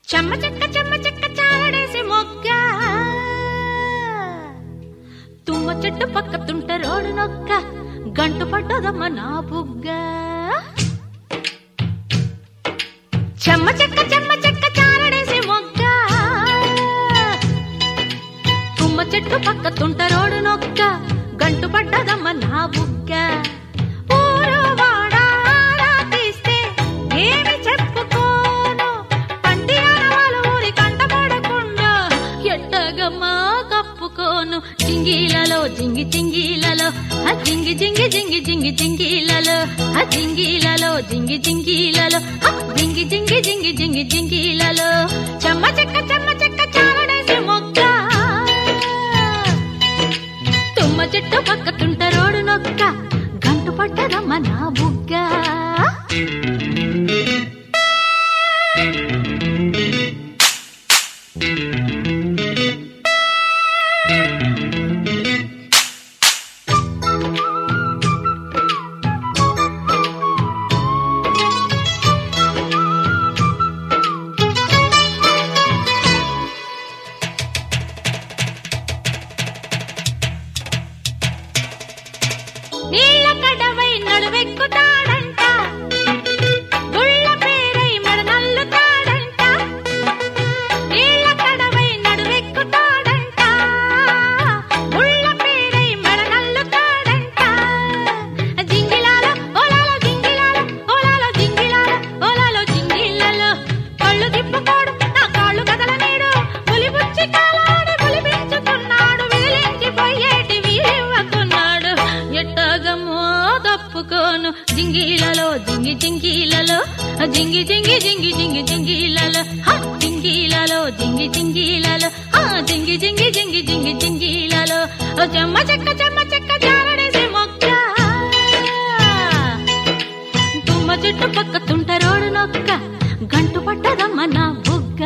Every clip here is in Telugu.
చెమ్మ చెక్క చెమ్మ చెక్క చావడేసి మొగ్గ తుమ్మ చెట్టు పక్క తుంట రోడు నొక్క గంటు పడ్డదమ్మ నా బుగ్గ చెమ్మ చెక్క చెమ్మ చెక్క చావడేసి మొగ్గ తుమ్మ చెట్టు పక్క తుంట రోడు నొక్క గంటు పడ్డదమ్మ నా బుగ్గ ఊరు వాడ ఆరా తీస్తే ఏమి చెప్పుకోను పంటి ఆడవాళ్ళు ఊరి కంటపడకుండా ఎట్టగమ్మా కప్పుకోను జింగిలలో జింగి జింగిలలో ఆ జింగి జింగి జింగి జింగి జింగిలలో ఆ జింగిలలో జింగి జింగిలలో ఆ జింగి జింగి జింగి జింగి జింగిలలో చెమ్మ చెక్క చెమ్మ చెక్క చావడేసి మొక్క తుమ్మ చెట్టు పక్క తుంట రోడు నొక్క గంటు పట్టదమ్మ నా బుగ్గ నీళ్ళ కడవై నడువెక్కుతాడంట గుళ్ళ పేరై మడ నల్లుతాడంట నీళ్ళ కడవై నడువెక్కుతాడంట గుళ్ళ పేరై మడ నల్లుతాడంట జింగిలాలో ఓలాలో జింగిలాలో ఓలాలో జింగిలాలో ఓలాలో జింగిలలో కళ్ళు తిప్పుకోడు నా కాళ్ళు కదల నీడు పులిబుచ్చి కాలాడి పులిపించుకున్నాడు విదిలించి పోయేటి వీరివ్వకున్నాడు ఎట్టగమ్మో తప్పుకోను జింగిలలో జింగి జింగిలలో ఆ జింగి జింగి జింగి జింగి జింగిలలో హా జింగిలలో జింగి జింగిలలో ఆ జింగి జింగి జింగి జింగి జింగిలలో ఓ చెమ్మ చెక్క చెమ్మ చెక్క జారడేసి మొక్క తుమ్మ చెట్టు పక్క తుంట రోడు నొక్క గంటు పట్టదమ్మ నా బుగ్గ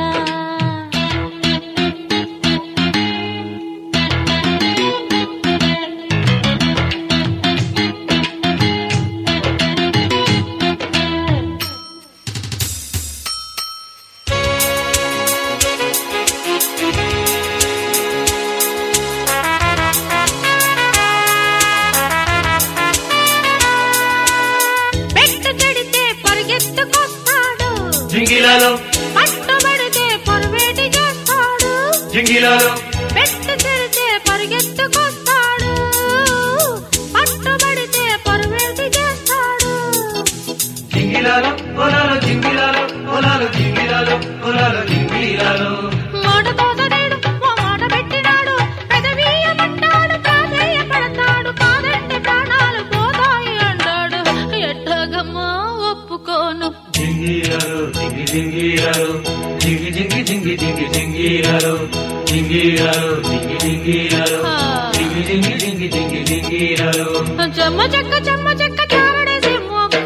పెట్టు చెడితే పరిగెత్తుకొస్తాడు జింగిలాలో పట్టుబడితే పొరవేటి చేస్తాడు జింగిలాలో పెట్టు చెడితే పరిగెత్తుకొస్తాడు పట్టుబడితే పొరవేటి చేస్తాడు జింగిలాలో పొలాలు జింగిలాలో పొలాలు జింగిలాలో పొలాలు జింగిలాలో మాట తోసనేడు ఓ మాట పెట్టినాడు పెదవీయమంటాడు ప్రాధేయ పడతాడు కాదంటే ప్రాణాలు పోతాయి అంటాడు ఎట్టగమ్మా ఒప్పుకోను జింగిలాలో జింగి జింగిలాలో జింగి జింగి జింగి జింగి జింగిలాలో జింగిలాలో జింగి జింగిలాలో జింగి జింగి జింగి జింగి జింగిలాలో చెమ్మ చెక్క చెమ్మ చెక్క చారడేసి మొక్క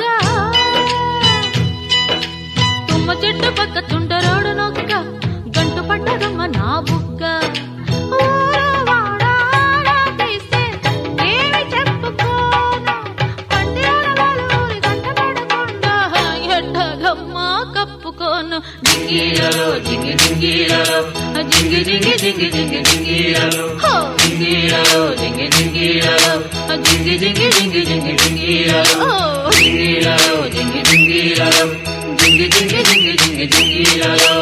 తుమ్మ చెట్టు పక్క తుంట రోడు నొక్క గంటు పట్టదమ్మ నా బుగ్గ ఊరు వాడ ఆరా తీస్తే ఏమి చెప్పుకోను పంటి ఆడవాళ్ళు ఊరి గంట పడకుండా ఎట్టగమ్మ కప్పుకోను జింగిలలో జింగి జింగిలలో జింగి జింగి జింగి జింగి జింగిలలో హో జింగిలలో జింగి జింగిలలో జింగి జింగి జింగి జింగి జింగిలలో జింగిలలో జింగి జింగిలలో జింగి జింగి జింగి జింగి జింగిలలో